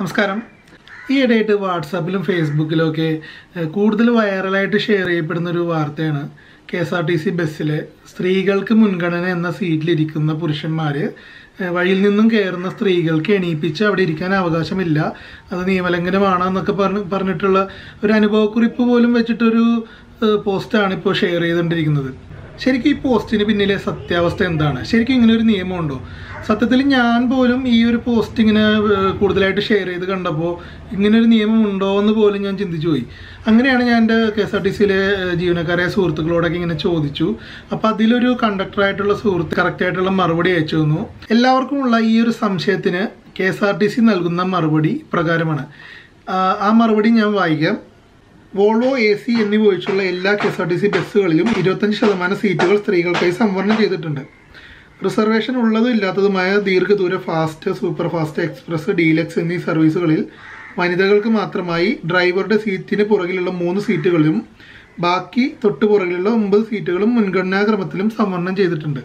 നമസ്കാരം ഈ ഇടയായിട്ട് വാട്സാപ്പിലും ഫേസ്ബുക്കിലും ഒക്കെ ഏഹ്, കൂടുതൽ വൈറലായിട്ട് ഷെയർ ചെയ്യപ്പെടുന്ന ഒരു വാർത്തയാണ് K S R T C ബസ്സിലെ സ്ത്രീകൾക്ക് മുൻഗണന എന്ന സീറ്റിലിരിക്കുന്ന പുരുഷന്മാർ വഴിയിൽ നിന്നും കയറുന്ന സ്ത്രീകൾക്ക് എണീപ്പിച്ച് അവിടെ ഇരിക്കാൻ അവകാശമില്ല അത് നിയമലംഘനമാണ് എന്നൊക്കെ പറഞ്ഞ് പറഞ്ഞിട്ടുള്ള ഒരു അനുഭവക്കുറിപ്പ് പോലും വെച്ചിട്ടൊരു ഏഹ്, പോസ്റ്റാണ് ഇപ്പോൾ ഷെയർ ചെയ്തുകൊണ്ടിരിക്കുന്നത് ശരിക്കും ഈ പോസ്റ്റിന് പിന്നിലെ സത്യാവസ്ഥ എന്താണ് ശരിക്കും ഇങ്ങനെ ഒരു നിയമമുണ്ടോ സത്യത്തിൽ ഞാൻ പോലും ഈ ഒരു പോസ്റ്റ് ഇങ്ങനെ ഏഹ്, കൂടുതലായിട്ട് ഷെയർ ചെയ്ത് കണ്ടപ്പോൾ ഇങ്ങനെ ഒരു നിയമം ഉണ്ടോ എന്ന് പോലും ഞാൻ ചിന്തിച്ചു പോയി അങ്ങനെയാണ് ഞാൻ എൻ്റെ കെ എസ് ആർ ടി സിയിലെ ജീവനക്കാരായ സുഹൃത്തുക്കളോടൊക്കെ ഇങ്ങനെ ചോദിച്ചു അപ്പോൾ അതിലൊരു കണ്ടക്ടറായിട്ടുള്ള സുഹൃത്ത് കറക്റ്റായിട്ടുള്ള മറുപടി അയച്ചു തന്നു എല്ലാവർക്കുമുള്ള ഈ ഒരു സംശയത്തിന് K S R T C നൽകുന്ന മറുപടി പ്രകാരമാണ് ആ, ആ മറുപടി ഞാൻ വായിക്കാം വോൾവോ എ സി എന്നിവ ഒഴിച്ചുള്ള എല്ലാ K S R T C ബസ്സുകളിലും ഇരുപത്തഞ്ച് ശതമാനം സീറ്റുകൾ സ്ത്രീകൾക്കായി സംവരണം ചെയ്തിട്ടുണ്ട് റിസർവേഷൻ ഉള്ളതും ഇല്ലാത്തതുമായ ദീർഘദൂര fast super fast express deluxe എന്നീ സർവീസുകളിൽ വനിതകൾക്ക് മാത്രമായി ഡ്രൈവറുടെ സീറ്റിന് പുറകിലുള്ള മൂന്ന് സീറ്റുകളിലും ബാക്കി തൊട്ടു പുറകിലുള്ള ഒമ്പത് സീറ്റുകളും മുൻഗണനാക്രമത്തിലും സംവരണം ചെയ്തിട്ടുണ്ട്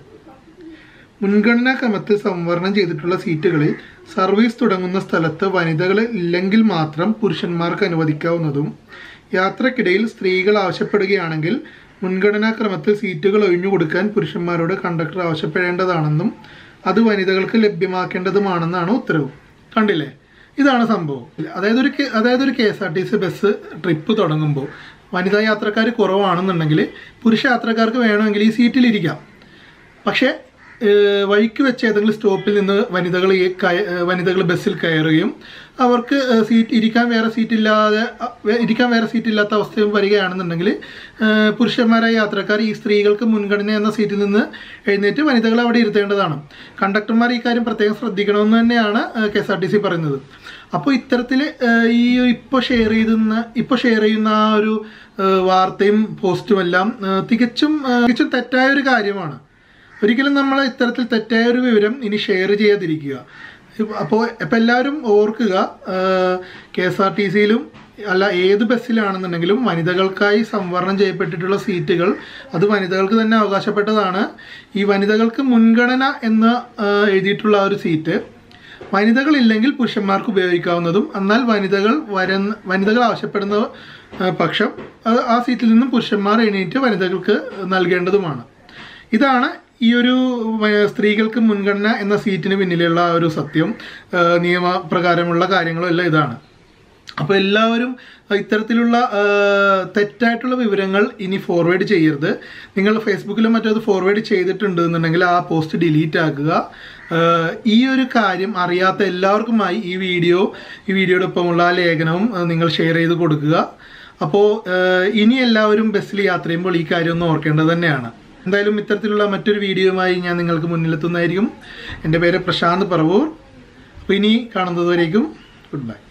മുൻഗണനാ ക്രമത്തിൽ സംവരണം ചെയ്തിട്ടുള്ള സീറ്റുകളിൽ സർവീസ് തുടങ്ങുന്ന സ്ഥലത്ത് വനിതകൾ ഇല്ലെങ്കിൽ മാത്രം പുരുഷന്മാർക്ക് അനുവദിക്കാവുന്നതും യാത്രക്കിടയിൽ സ്ത്രീകൾ ആവശ്യപ്പെടുകയാണെങ്കിൽ മുൻഗണനാ ക്രമത്തിൽ സീറ്റുകൾ ഒഴിഞ്ഞു കൊടുക്കാൻ പുരുഷന്മാരോട് കണ്ടക്ടർ ആവശ്യപ്പെടേണ്ടതാണെന്നും അത് വനിതകൾക്ക് ലഭ്യമാക്കേണ്ടതുമാണെന്നാണ് ഉത്തരവ് കണ്ടില്ലേ ഇതാണ് സംഭവം അതായത് ഒരു കെ- അതായത് ഒരു K S R T C bus trip തുടങ്ങുമ്പോൾ വനിതാ യാത്രക്കാർ കുറവാണെന്നുണ്ടെങ്കിൽ പുരുഷ യാത്രക്കാർക്ക് വേണമെങ്കിൽ ഈ സീറ്റിലിരിക്കാം പക്ഷേ ഏഹ്, വഴിക്ക് വെച്ച് ഏതെങ്കിലും സ്റ്റോപ്പിൽ നിന്ന് വനിതകൾ ഈ കയ- ഏഹ്, വനിതകൾ ബസ്സിൽ കയറുകയും അവർക്ക് ഏഹ്, സീറ്റ് ഇരിക്കാൻ വേറെ സീറ്റ് ഇല്ലാതെ അഹ്, വേ- ഇരിക്കാൻ വേറെ സീറ്റ് ഇല്ലാത്ത അവസ്ഥ വരികയാണെന്നുണ്ടെങ്കിൽ ഏഹ്, പുരുഷന്മാരായ യാത്രക്കാർ ഈ സ്ത്രീകൾക്ക് മുൻഗണന എന്ന സീറ്റിൽ നിന്ന് എഴുന്നേറ്റ് വനിതകളെ അവിടെ ഇരുത്തേണ്ടതാണ് കണ്ടക്ടർമാർ ഈ കാര്യം പ്രത്യേകം ശ്രദ്ധിക്കണമെന്ന് തന്നെയാണ് K S R T C പറയുന്നത് അപ്പോൾ ഇത്തരത്തിൽ ഈ ഇപ്പോൾ ഷെയർ ചെയ്യുന്ന ഇപ്പോൾ ഷെയർ ചെയ്യുന്ന ആ ഒരു ഏഹ്, വാർത്തയും പോസ്റ്റും എല്ലാം ഏഹ്, തികച്ചും ഏഹ്, തികച്ചും തെറ്റായ ഒരു കാര്യമാണ് ഒരിക്കലും നമ്മൾ ഇത്തരത്തിൽ തെറ്റായ ഒരു വിവരം ഇനി ഷെയർ ചെയ്യാതിരിക്കുക അപ്പോൾ ഇപ്പം എല്ലാവരും ഓർക്കുക കെ എസ് ആർ ടി സിയിലും അല്ല ഏത് ബസ്സിലാണെന്നുണ്ടെങ്കിലും വനിതകൾക്കായി സംവരണം ചെയ്യപ്പെട്ടിട്ടുള്ള സീറ്റുകൾ അത് വനിതകൾക്ക് തന്നെ അവകാശപ്പെട്ടതാണ് ഈ വനിതകൾക്ക് മുൻഗണന എന്ന് ആ, എഴുതിയിട്ടുള്ള ആ ഒരു സീറ്റ് വനിതകളില്ലെങ്കിൽ പുരുഷന്മാർക്ക് ഉപയോഗിക്കാവുന്നതും എന്നാൽ വനിതകൾ വരൻ വനിതകൾ ആവശ്യപ്പെടുന്ന ആ, പക്ഷം അത് ആ സീറ്റിൽ നിന്നും പുരുഷന്മാർ എണീറ്റ് വനിതകൾക്ക് നൽകേണ്ടതുമാണ് ഇതാണ് ഈ ഒരു വ- സ്ത്രീകൾക്ക് മുൻഗണന എന്ന സീറ്റിന് പിന്നിലുള്ള ആ ഒരു സത്യം ആ, നിയമപ്രകാരമുള്ള കാര്യങ്ങളും എല്ലാം ഇതാണ് അപ്പോൾ എല്ലാവരും ഇത്തരത്തിലുള്ള ആ, തെറ്റായിട്ടുള്ള വിവരങ്ങൾ ഇനി ഫോർവേഡ് ചെയ്യരുത് നിങ്ങൾ ഫേസ്ബുക്കിലും മറ്റോ അത് ഫോർവേഡ് ചെയ്തിട്ടുണ്ട് എന്നുണ്ടെങ്കിൽ ആ പോസ്റ്റ് ഡിലീറ്റ് ആക്കുക ആ, ഈ ഒരു കാര്യം അറിയാത്ത എല്ലാവർക്കുമായി ഈ വീഡിയോ ഈ വീഡിയോയുടെ ഒപ്പമുള്ള ആ ലേഖനവും ആ, നിങ്ങൾ ഷെയർ ചെയ്ത് കൊടുക്കുക അപ്പോൾ ഇനി എല്ലാവരും ബസ്സിൽ യാത്ര ചെയ്യുമ്പോൾ ഈ കാര്യം ഒന്ന് ഓർക്കേണ്ടത് തന്നെയാണ് എന്തായാലും ഇത്തരത്തിലുള്ള മറ്റൊരു വീഡിയോയുമായി ഞാൻ നിങ്ങൾക്ക് മുന്നിലെത്തുന്നതായിരിക്കും എൻ്റെ പേര് പ്രശാന്ത് പറവൂർ അപ്പോൾ ഇനി കാണുന്നതുവരേക്കും ഗുഡ് ബൈ